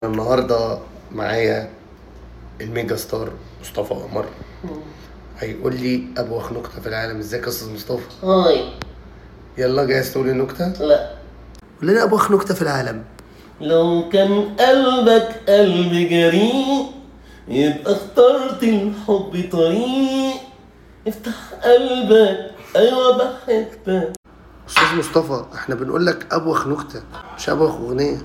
النهارده معايا الميجا ستار مصطفى قمر هيقول لي ابوخ نكته في العالم ازيك يا استاذ مصطفى هاي يلا جاهز تقول النكته لا قول لنا ابوخ نكته في العالم لو كان قلبك قلب جريء يبقى اخترت الحب طريق افتح قلبك ايوه بحبك استاذ مصطفى احنا بنقول لك ابوخ نكته مش ابوخ اغنيه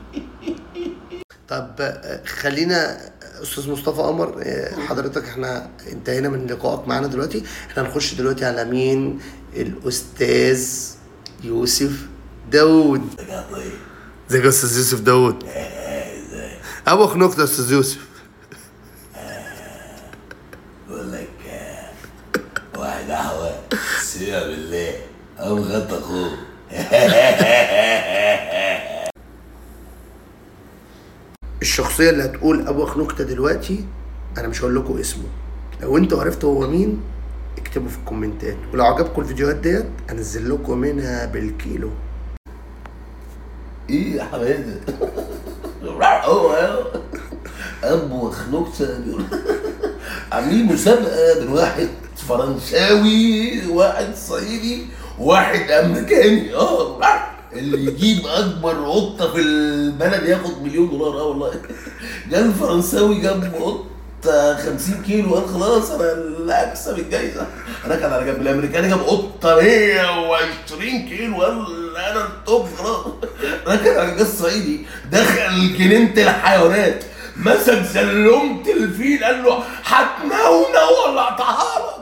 طب آه، خلينا استاذ مصطفى قمر آه، حضرتك احنا انتهينا من لقائك معانا دلوقتي احنا هنخش دلوقتي على مين الاستاذ يوسف داوود ازيك يا استاذ يوسف داوود ابوخ نكته يا استاذ يوسف بقول لك آه، واحد قهوة سيبها بالله قام غطى اخوه الشخصيه اللي هتقول ابوخ نكته دلوقتي انا مش هقول لكم اسمه لو انتوا عرفتوا هو مين اكتبوا في الكومنتات ولو عجبكم الفيديوهات ديت انزل لكم منها بالكيلو ايه يا حماده هو هو ابو خنوكسه بيقول عاملين مسابقه بين واحد فرنساوي واحد صعيدي واحد امريكاني اه اللي يجيب اكبر قطه في البلد ياخد مليون دولار اه والله جاب الفرنساوي جاب قطه 50 كيلو قال خلاص انا اللي هكسب الجايزه ركن على جنب الامريكاني جاب قطه 120 كيلو قال انا التوب خلاص ركن على الجاز الصعيدي دخل جنينه الحيوانات مسك زلمت الفيل قال له هتنونة ولا اقطعها لك